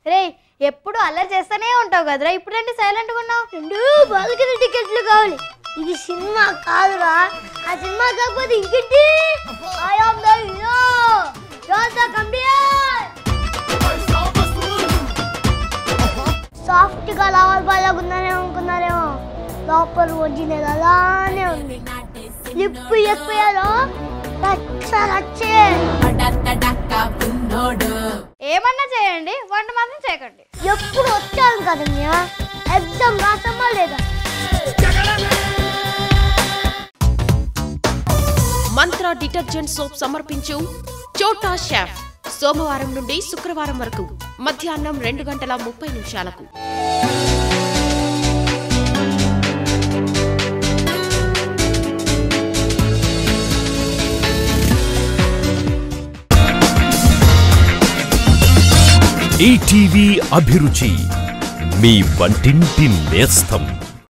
రే ఎప్పుడు అల్లరి చేస్తూనే ఉంటావు కదరా ఇప్పుడంటే సైలెంట్గా ఉన్నావు రెండు బాల్కనీ టికెట్లు కావాలి ఇది సినిమా కాదురా ఆ సినిమా కాకపోతే ఇంకేంటి I am the hero your the computer soft గా లావల్ బాగుందనే అనుకున్నారేమో లోపల ఒరిజినల్ అలానే ఉంది లిప్ ఎక్కిపోయారో రచ్చ రచ్చే ఏమన్నా చేయండి వంట మాత్రం చేయకండి ఎప్పుడు వచ్చాను కదన్యా ఎగ్జామ్ రాసామా లేదా మంత్ర డిటర్జెంట్ సోప్ సమర్పించు చోటా షెఫ్ సోమవారం నుండి శుక్రవారం వరకు మధ్యాహ్నం రెండు గంటల ముప్పై నిమిషాలకు ఈటీవీ అభిరుచి మీ వంటింటి నేస్తం